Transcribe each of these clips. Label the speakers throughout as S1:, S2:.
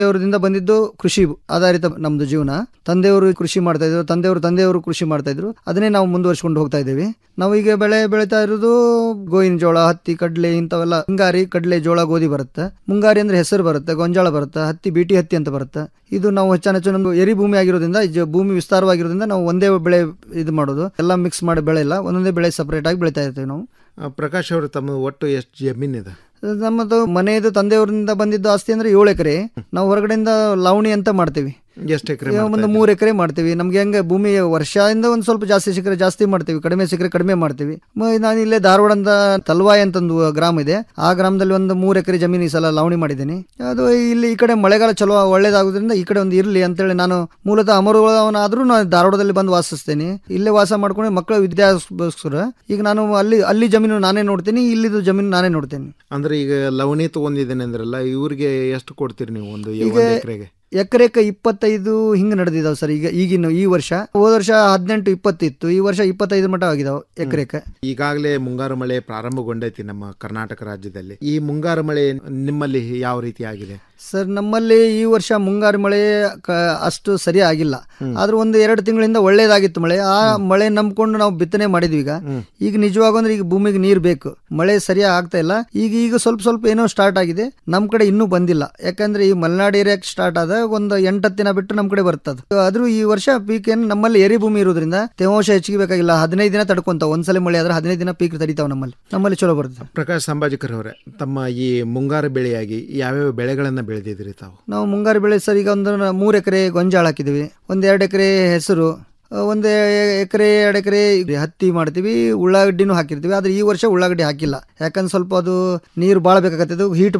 S1: ತಂದೆಯವರದಿಂದ ಬಂದಿದ್ದು ಕೃಷಿ ಆಧಾರಿತ ನಮ್ದು ಜೀವನ ತಂದೆಯವರು ಕೃಷಿ ಮಾಡ್ತಾ ಇದ್ರು ತಂದೆಯವರು ತಂದೆಯವರು ಕೃಷಿ ಮಾಡ್ತಾ ಇದ್ರು ಅದನ್ನೇ ನಾವು ಮುಂದುವರ್ಸ್ಕೊಂಡು ಹೋಗ್ತಾ ಇದ್ದೀವಿ ನಾವು ಈಗ ಬೆಳೆ ಬೆಳೀತಾ ಇರೋದು ಗೋವಿನ ಜೋಳ ಹತ್ತಿ ಕಡ್ಲೆ ಇಂಥವೆಲ್ಲ ಹಿಂಗಾರಿ ಕಡ್ಲೆ ಜೋಳ ಗೋಧಿ ಬರುತ್ತೆ ಮುಂಗಾರಿ ಅಂದ್ರೆ ಹೆಸರು ಬರುತ್ತೆ ಗೊಂಜಾಳ ಬರುತ್ತೆ ಹತ್ತಿ ಬೀಟಿ ಹತ್ತಿ ಅಂತ ಬರುತ್ತೆ ಇದು ನಾವು ಹೆಚ್ಚಾನೆಚ್ಚು ನಮ್ದು ಎರಿ ಭೂಮಿ ಆಗಿರೋದ್ರಿಂದ ಈ ಜ- ಭೂಮಿ ವಿಸ್ತಾರವಾಗಿರೋದ್ರಿಂದ ನಾವು ಒಂದೇ ಬೆಳೆ ಇದು ಮಾಡೋದು ಎಲ್ಲ ಮಿಕ್ಸ್ ಮಾಡಿ ಬೆಳೆ ಇಲ್ಲ ಒಂದೊಂದೇ ಬೆಳೆ ಸಪರೇಟ್ ಆಗಿ ಬೆಳೀತಾ ಇರ್ತೀವಿ ನಾವು
S2: ಆ, ಪ್ರಕಾಶ್ ಅವರು ತಮ್ಮ ಒಟ್ಟು ಎಷ್ಟು ಜಮೀನಿದೆ
S1: ನಮ್ಮದು ಮನೆಯದು ತಂದೆಯವರಿಂದ ಬಂದಿದ್ದು ಆಸ್ತಿ ಅಂದ್ರೆ ಏಳು ಎಕರೆ ನಾವು ಹೊರಗಡೆಯಿಂದ ಲಾವಣಿ ಅಂತ ಮಾಡ್ತೀವಿ
S2: ಎಷ್ಟು ಎಕರೆ
S1: ಒಂದು ಮೂರು ಎಕರೆ ಮಾಡ್ತೀವಿ ನಮ್ಗೆ ಹೆಂಗೆ ಭೂಮಿ ವರ್ಷದಿಂದ ಒಂದು ಸ್ವಲ್ಪ ಜಾಸ್ತಿ ಸಿಕ್ಕರೆ ಜಾಸ್ತಿ ಮಾಡ್ತೀವಿ ಕಡಿಮೆ ಸಿಕ್ಕರೆ ಕಡಿಮೆ ಮಾಡ್ತೀವಿ ಮ- ನಾನು ಇಲ್ಲೇ ಧಾರವಾಡದ ತಲ್ವಾಯ್ ಅಂತ ಒಂದು ಗ್ರಾಮ ಇದೆ ಆ ಗ್ರಾಮದಲ್ಲಿ ಒಂದು ಮೂರು ಎಕರೆ ಜಮೀನು ಈ ಸಲ ಲಾವಣಿ ಮಾಡಿದ್ದೀನಿ ಅದು ಇಲ್ಲಿ ಈ ಕಡೆ ಮಳೆಗಾಲ ಚಲೋ ಒಳ್ಳೇದಾಗೋದ್ರಿಂದ ಈ ಕಡೆ ಒಂದು ಇರಲಿ ಅಂತೇಳಿ ನಾನು ಮೂಲತಃ ಅಮರವನಾದ್ರೂ ನಾನು ಧಾರವಾಡದಲ್ಲಿ ಬಂದು ವಾಸಿಸ್ತೇನೆ ಇಲ್ಲೇ ವಾಸ ಮಾಡ್ಕೊಂಡು ಮಕ್ಕಳ ವಿದ್ಯಾಭ್ಯಾಸಕ್ಕೋಸ್ಕರ ಈಗ ನಾನು ಅಲ್ಲಿ ಅಲ್ಲಿ ಜಮೀನು ನಾನೇ ನೋಡ್ತೀನಿ ಇಲ್ಲಿದು ಜಮೀನು ನಾನೇ ನೋಡ್ತೀನಿ
S2: ಅಂದ್ರೆ ಈಗ ಲವಣಿ ತಗೊಂಡಿದ್ದೇನೆ ಅಂದ್ರಲ್ಲ ಇವ್ರಿಗೆ ಎಷ್ಟು ಕೊಡ್ತೀರಿ ನೀವು ಒಂದು
S1: ಈಗ
S2: ಒಂದು ಎಕರೆಗೆ
S1: ಎಕರೆಕ ಇಪ್ಪತ್ತೈದು ಹಿಂಗೆ ನಡೆದಿದಾವೆ ಸರ್ ಈಗ ಈಗಿನ ಈ ವರ್ಷ ಹೋದ ವರ್ಷ ಹದಿನೆಂಟು ಇಪ್ಪತ್ತಿತ್ತು ಈ ವರ್ಷ ಇಪ್ಪತ್ತೈದು ಮಟ್ಟ ಆಗಿದಾವೆ ಎಕರೆಕ
S2: ಈಗಾಗಲೇ ಮುಂಗಾರು ಮಳೆ ಪ್ರಾರಂಭಗೊಂಡೈತಿ ನಮ್ಮ ಕರ್ನಾಟಕ ರಾಜ್ಯದಲ್ಲಿ ಈ ಮುಂಗಾರು ಮಳೆ ನಿಮ್ಮಲ್ಲಿ ಯಾವ ರೀತಿ ಆಗಿದೆ
S1: ಸರ್ ನಮ್ಮಲ್ಲಿ ಈ ವರ್ಷ ಮುಂಗಾರು ಮಳೆ ಕ- ಅಷ್ಟು ಸರಿ ಆಗಿಲ್ಲ ಆದ್ರೂ ಒಂದು ಎರಡು ತಿಂಗಳಿಂದ ಒಳ್ಳೇದಾಗಿತ್ತು ಮಳೆ ಆ ಮಳೆ ನಂಬ್ಕೊಂಡು ನಾವು ಬಿತ್ತನೆ ಮಾಡಿದ್ವಿ ಈಗ ಈಗ ನಿಜವಾಗೂ ಅಂದ್ರೆ ಈಗ ಭೂಮಿಗೆ ನೀರು ಬೇಕು ಮಳೆ ಸರಿಯಾಗಿ ಆಗ್ತಾ ಇಲ್ಲ ಈಗ ಈಗ ಸ್ವಲ್ಪ ಸ್ವಲ್ಪ ಏನೋ ಸ್ಟಾರ್ಟ್ ಆಗಿದೆ ನಮ್ ಕಡೆ ಇನ್ನೂ ಬಂದಿಲ್ಲ ಯಾಕಂದ್ರೆ ಈ ಮಲೆನಾಡು ಏರಿಯಾಕ್ಕೆ ಸ್ಟಾರ್ಟ್ ಆದ ಒಂದು ಎಂಟತ್ತು ದಿನ ಬಿಟ್ಟು ನಮ್ ಕಡೆ ಬರ್ತದ ಆದ್ರೂ ಈ ವರ್ಷ ಪೀಕ್ ಏನು ನಮ್ಮಲ್ಲಿ ಎರಿ ಭೂಮಿ ಇರೋದ್ರಿಂದ ತೇವಾಂಶ ಹೆಚ್ಚಿಗೆ ಬೇಕಾಗಿಲ್ಲ ಹದಿನೈದು ದಿನ ತಡ್ಕೊಂತಾವ ಒಂದ್ಸಲ ಮಳೆ ಆದ್ರೆ ಹದಿನೈದು ದಿನ ಪೀಕ್ ತಡಿತಾವ ನಮ್ಮಲ್ಲಿ ನಮ್ಮಲ್ಲಿ ಚಲೋ ಬರ್ತದೆ
S2: ಪ್ರಕಾಶ್ ಸಂಭಾಜಿಕರ್ ಅವರೇ ತಮ್ಮ ಈ ಮುಂಗಾರು ಬೆಳೆಯಾಗಿ ಯಾವ್ಯಾವ ಬೆಳೆಗಳನ್ನ ಬೆಳೆದಿದ್ರಿ ತಾವು
S1: ನಾವು ಮುಂಗಾರು ಬೆಳೆ ಸರ್ ಈಗ ಒಂದು ನ- ಮೂರು ಎಕರೆ ಗೊಂಜಾಳ ಹಾಕಿದ್ದೀವಿ ಒಂದು ಎರಡು ಎಕರೆ ಹೆಸರು ಆ, ಒಂದು ಎಕರೆ ಎರಡು ಎಕರೆ ಹತ್ತಿ ಮಾಡ್ತೀವಿ ಉಳ್ಳಾಗಡ್ಡಿನೂ ಹಾಕಿರ್ತೀವಿ ಆದ್ರೆ ಈ ವರ್ಷ ಉಳ್ಳಾಗಡ್ಡಿ ಹಾಕಿಲ್ಲ ಯಾಕಂದ್ರೆ ಸ್ವಲ್ಪ ಅದು ನೀರು ಭಾಳ ಬೇಕಾಗತ್ತೆ ಹೀಟ್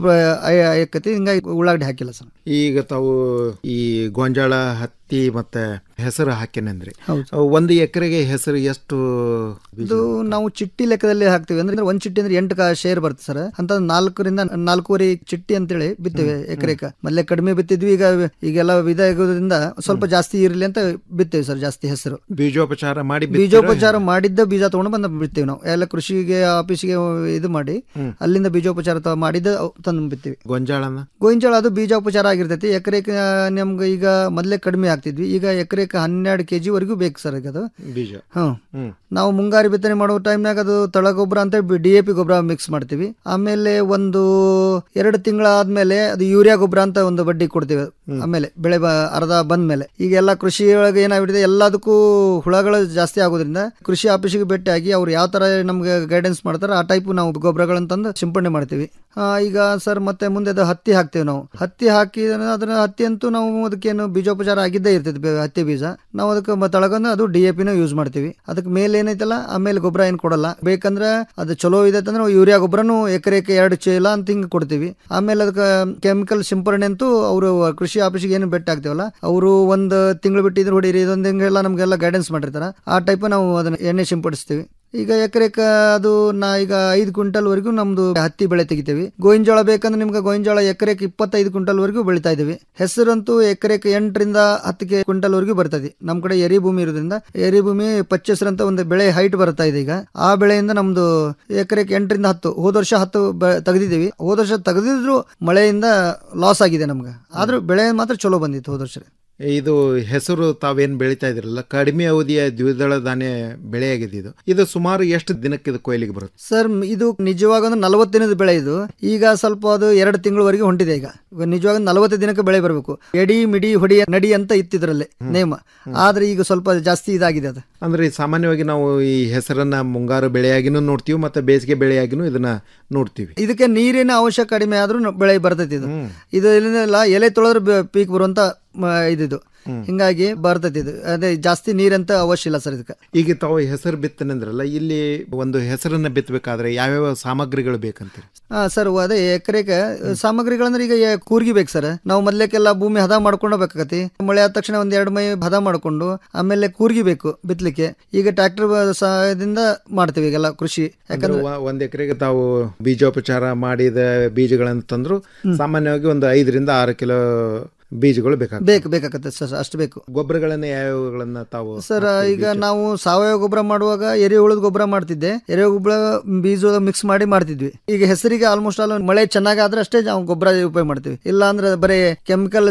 S1: ಆಕತಿ ಹಿಂಗಾಗಿ ಉಳ್ಳಾಗಡ್ಡಿ ಹಾಕಿಲ್ಲ ಸರ್
S2: ಈಗ ತಾವು ಈ ಗೋಂಜಾಳ ಹತ್ತಿ ಮತ್ತೆ ಹೆಸರು ಹಾಕಿನಂದ್ರಿ
S1: ಹೌದು.
S2: ಅವು ಒಂದು ಎಕರೆಗೆ ಹೆಸರು ಎಷ್ಟು ಬೀಜ?
S1: ಇದು ನಾವು ಚಿಟ್ಟಿ ಲೆಕ್ಕದಲ್ಲಿ ಹಾಕ್ತಿವಿ ಅಂದ್ರೆ ಒಂದ್ ಚಿಟ್ಟಿ ಅಂದ್ರೆ ಎಂಟು ಕಾ ಶೇರ್ ಬರುತ್ತೆ ಸರ್ ಅಂತ ನಾಲ್ಕರಿಂದ ನಾಲ್ಕೂವರೆ ಚಿಟ್ಟಿ ಅಂತೇಳಿ ಬಿತ್ತೇವೆ ಎಕರೆಕ ಮೊದಲೇ ಕಡಿಮೆ ಬಿತ್ತಿದ್ವಿ ಈಗ ಈಗೆಲ್ಲ ವಿಧ ಆಗೋದ್ರಿಂದ ಸ್ವಲ್ಪ ಜಾಸ್ತಿ ಇರಲಿ ಅಂತ ಬಿತ್ತೇವೆ ಸರ್ ಜಾಸ್ತಿ ಹೆಸರು
S2: ಬೀಜೋಪಚಾರ ಮಾಡಿ ಬಿತ್ತಿರೋ
S1: ಬೀಜೋಪಚಾರ ಮಾಡಿದ್ದ ಬೀಜ ತಗೊಂಡು ಬಂದು ಬಿಡ್ತೀವಿ ನಾವು ಎಲ್ಲ ಕೃಷಿಗೆ ಆಫೀಸಿಗೆ ಇದು ಮಾಡಿ ಅಲ್ಲಿಂದ ಬೀಜೋಪಚಾರ ತ- ಮಾಡಿದ್ದ ಅವ್ ತಂದು ಬಿಡ್ತೀವಿ
S2: ಗೊಂಜಾಳನ
S1: ಗೋವಿಂಜಾಳ ಅದು ಬೀಜೋಪಚಾರ ಆಗಿರ್ತೈತಿ ಎಕರೆಗೆ ನಮ್ಗೆ ಈಗ ಮೊದಲೇ ಕಡಿಮೆ ಆಗ್ತಿದ್ವಿ ಈಗ ಎಕರೆಗೆ ಹನ್ನೆರಡು ಕೆಜಿ ವರೆಗೂ ಬೇಕು ಸರ್ ಈಗ ಅದು
S2: ಬೀಜ
S1: ಹ್ಮ್
S2: ಹ್ಮ್
S1: ನಾವು ಮುಂಗಾರಿ ಬಿತ್ತನೆ ಮಾಡೋ ಟೈಮ್ನಾಗ ಅದು ತಳ ಗೊಬ್ಬರ ಅಂತ ಡಿ ಎ ಪಿ ಗೊಬ್ಬರ ಮಿಕ್ಸ್ ಮಾಡ್ತೀವಿ ಆಮೇಲೆ ಒಂದು ಎರಡು ತಿಂಗಳಾದ್ಮೇಲೆ ಅದು ಯೂರಿಯಾ ಗೊಬ್ಬರ ಅಂತ ಒಂದು ಬಡ್ಡಿ ಕೊಡ್ತೀವಿ ಆಮೇಲೆ ಬೆಳೆ ಬ- ಅರ್ಧ ಬಂದ್ಮೇಲೆ ಈಗ ಎಲ್ಲ ಕೃಷಿ ಒಳಗೆ ಏನಾಗ್ಬಿಟ್ಟಿದೆ ಎಲ್ಲದಕ್ಕೂ ಹುಳಗಳು ಜಾಸ್ತಿ ಆಗೋದ್ರಿಂದ ಕೃಷಿ ಆಫೀಸಿಗೆ ಭೇಟಿಯಾಗಿ ಅವ್ರು ಯಾವ ತರ ನಮ್ಗೆ ಗೈಡೆನ್ಸ್ ಮಾಡ್ತಾರೆ ಆ ಟೈಪ್ ನಾವು ಗೊಬ್ಬರಗಳನ್ನ ತಂದು ಸಿಂಪಡಣೆ ಮಾಡ್ತೀವಿ ಆ, ಈಗ ಸರ್ ಮತ್ತೆ ಮುಂದೆ ಅದು ಹತ್ತಿ ಹಾಕ್ತೇವೆ ನಾವು ಹತ್ತಿ ಹಾಕಿ ಅದನ್ನ ಹತ್ತಿ ಅಂತೂ ನಾವು ಅದಕ್ಕೇನು ಬೀಜೋಪಚಾರ ಆಗಿದ್ದೇ ಇರ್ತೈತಿ ಬೆ- ಹತ್ತಿ ಬೀಜ ನಾವು ಅದಕ್ಕೆ ಮ- ತಳಗಂದು ಅದು ಡಿ ಎ ಪಿನ ಯೂಸ್ ಮಾಡ್ತೀವಿ ಅದಕ್ಕೆ ಮೇಲೆ ಏನೈತಲ್ಲ ಆಮೇಲೆ ಗೊಬ್ಬರ ಏನು ಕೊಡಲ್ಲ ಬೇಕಂದ್ರೆ ಅದು ಚಲೋ ಇದೆ ಅಂದ್ರೆ ಯೂರಿಯಾ ಗೊಬ್ಬರನು ಎಕರೆಗೆ ಎರಡು ಚೀಲ ಅಂತ ಹಿಂಗೆ ಕೊಡ್ತೀವಿ ಆಮೇಲೆ ಅದಕ್ಕೆ ಕೆಮಿಕಲ್ ಸಿಂಪರಣೆ ಅಂತೂ ಅವರು ಕೃಷಿ ಆಫೀಸಿಗೆ ಏನು ಬೆಟ್ಟ ಆಗ್ತೇವಲ್ಲ ಅವರು ಒಂದು ತಿಂಗಳು ಬಿಟ್ಟಿದ್ರು ಹೊಡೀರಿ ಇದೊಂದು ಹಿಂಗೆಲ್ಲ ನಮಗೆಲ್ಲ ಗೈಡೆನ್ಸ್ ಮಾಡಿರ್ತಾರ ಆ ಟೈಪ್ ನಾವು ಅದನ್ನ ಎಣ್ಣೆ ಸಿಂಪಡಿಸ್ತೀವಿ ಈಗ ಎಕರೆಕ ಅದು ನಾ ಈಗ ಐದು ಕ್ವಿಂಟಲ್ ವರೆಗೂ ನಮ್ದು ಹತ್ತಿ ಬೆಳೆ ತೆಗಿತೀವಿ ಗೋವಿನ ಬೇಕಂದ್ರೆ ನಿಮ್ಗೆ ಗೋವಿನ ಜೋಳ ಎಕರೆಗೆ ಇಪ್ಪತ್ತೈದು ಕ್ವಿಂಟಲ್ ವರೆಗೂ ಬೆಳಿತಾ ಇದೀವಿ ಹೆಸರಂತೂ ಎಕರೆಗೆ ಎಂಟರಿಂದ ಹತ್ತು ಕ್ವಿಂಟಲ್ ವರೆಗೂ ಬರ್ತದೆ ನಮ್ ಕಡೆ ಎರಿ ಭೂಮಿ ಇರೋದ್ರಿಂದ ಎರಿ ಭೂಮಿ ಪಚ್ಚೆಸರು ಅಂತ ಒಂದು ಬೆಳೆ ಹೈಟ್ ಬರ್ತಾ ಇದೆ ಈಗ ಆ ಬೆಳೆಯಿಂದ ನಮ್ದು ಎಕರೆಗೆ ಎಂಟರಿಂದ ಹತ್ತು ಹೋದ ವರ್ಷ ಹತ್ತು ಬೆ- ತೆಗ್ದಿದೀವಿ ಹೋದ ವರ್ಷ ತೆಗೆದಿದ್ರು ಮಳೆಯಿಂದ ಲಾಸ್ ಆಗಿದೆ ನಮ್ಗೆ ಆದ್ರೂ ಬೆಳೆ ಮಾತ್ರ ಚಲೋ ಬಂದಿತ್ತು ಹೋದ ವರ್ಷ
S2: ಇದು ಹೆಸರು ತಾವೇನ್ ಬೆಳಿತಾ ಇದ್ರಲ್ಲ ಕಡಿಮೆ ಅವಧಿಯ ದ್ವಿದಳ ಧಾನ್ಯ ಬೆಳೆಯಾಗಿದೆ ಇದು ಇದು ಸುಮಾರು ಎಷ್ಟು ದಿನಕ್ಕೆ ಇದು ಕೊಯ್ಲಿಗೆ ಬರುತ್ತೆ
S1: ಸರ್ ಮ್- ಇದು ನಿಜವಾಗ ಒಂದು ನಲವತ್ತು ದಿನದ ಬೆಳೆ ಇದು ಈಗ ಸ್ವಲ್ಪ ಅದು ಎರಡು ತಿಂಗಳವರೆಗೆ ಹೊಂಟಿದೆ ಈಗ ಇವಾಗ ನಿಜವಾಗ ನಲವತ್ತು ದಿನಕ್ಕೆ ಬೆಳೆ ಬರಬೇಕು ಎಡಿ ಮಿಡಿ ಹೊಡಿ ನಡಿ ಅಂತ ಇತ್ತಿದ್ರಲ್ಲಿ ನೇಮ ಆದ್ರೆ ಈಗ ಸ್ವಲ್ಪ ಜಾಸ್ತಿ ಇದಾಗಿದೆ ಅದು
S2: ಅಂದ್ರೆ ಈ ಸಾಮಾನ್ಯವಾಗಿ ನಾವು ಈ ಹೆಸರನ್ನ ಮುಂಗಾರು ಬೆಳೆಯಾಗಿನೂ ನೋಡ್ತೀವಿ ಮತ್ತೆ ಬೇಸಿಗೆ ಬೆಳೆಯಾಗಿನೂ ಇದನ್ನ ನೋಡ್ತೀವಿ
S1: ಇದಕ್ಕೆ ನೀರಿನ ಅವಶ್ಯ ಕಡಿಮೆ ಆದ್ರೂ ನ- ಬೆಳೆ ಬರ್ತೈತಿ ಇದು ಇದು ಇಲ್ಲಿಂದೆಲ್ಲ ಎಲೆ ತೊಳೆದ್ರೆ ಬ- ಪೀಕ್ ಬರುವಂತ ಮ, ಇದಿದು ಹಿಂಗಾಗಿ ಬರ್ತೈತಿ ಇದು ಅದೇ ಜಾಸ್ತಿ ನೀರಂತ ಅವಶ್ಯ ಇಲ್ಲ ಸರ್ ಇದಕ್ಕೆ
S2: ಈಗ ತಾವು ಹೆಸರು ಬಿತ್ತನೆ ಅಂದ್ರಲ್ಲ ಇಲ್ಲಿ ಒಂದು ಹೆಸರನ್ನ ಬಿತ್ತಬೇಕಾದ್ರೆ ಯಾವ್ಯಾವ ಸಾಮಗ್ರಿಗಳು ಬೇಕಂತೀರಿ
S1: ಹಾ ಸರ್ ಅದೇ ಎಕರೆಗೆ ಸಾಮಗ್ರಿಗಳಂದ್ರೆ ಈಗ ಎ- ಕೂರ್ಗಿ ಬೇಕು ಸರ್ ನಾವು ಮೊದ್ಲೇಕೆಲ್ಲ ಭೂಮಿ ಹದ ಮಾಡ್ಕೊಂಡು ಬೇಕಾಗತಿ ಮಳೆ ಆದ ತಕ್ಷಣ ಒಂದ್ ಎರಡು ಮೈ ಹದ ಮಾಡ್ಕೊಂಡು ಆಮೇಲೆ ಕೂರ್ಗಿ ಬೇಕು ಬಿತ್ತಲಿಕ್ಕೆ ಈಗ ಟ್ರ್ಯಾಕ್ಟರ್ ಸಹಾಯದಿಂದ ಮಾಡ್ತೀವಿ ಈಗೆಲ್ಲ ಕೃಷಿ
S2: ಅಂದ್ರೆ
S1: ಯಾಕಂದ್ರೆ
S2: ವ- ಒಂದ್ ಎಕರೆಗೆ ತಾವು ಬೀಜೋಪಚಾರ ಮಾಡಿದ ಬೀಜಗಳನ್ನು ತಂದ್ರು ಸಾಮಾನ್ಯವಾಗಿ ಒಂದು ಐದರಿಂದ ಆರು ಕಿಲೋ ಬೀಜಗಳು ಬೇಕಾಗ್ತದೆ
S1: ಬೇಕು ಬೇಕಾಗತ್ತೆ ಸರ್ ಅಷ್ಟು ಬೇಕು
S2: ಗೊಬ್ಬರಗಳನ್ನ ಯಾವ್ಯಾವಗಳನ್ನ ತಾವು
S1: ಸರ್ ಈಗ ನಾವು ಸಾವಯವ ಗೊಬ್ಬರ ಮಾಡುವಾಗ ಎರೆಹುಳದ ಗೊಬ್ಬರ ಮಾಡ್ತಿದ್ದೆ ಎರೆಹುಳ ಬೀಜ ಮಿಕ್ಸ್ ಮಾಡಿ ಮಾಡ್ತಿದ್ವಿ ಈಗ ಹೆಸರಿಗೆ ಆಲ್ಮೋಸ್ಟ್ ಆಲ್ ಮಳೆ ಚೆನ್ನಾಗಾದ್ರೆ ಅಷ್ಟೇ ನಾವು ಗೊಬ್ಬರ ಉಪಯೋಗ ಮಾಡ್ತೀವಿ ಇಲ್ಲ ಅಂದ್ರೆ ಬರೀ ಕೆಮಿಕಲ್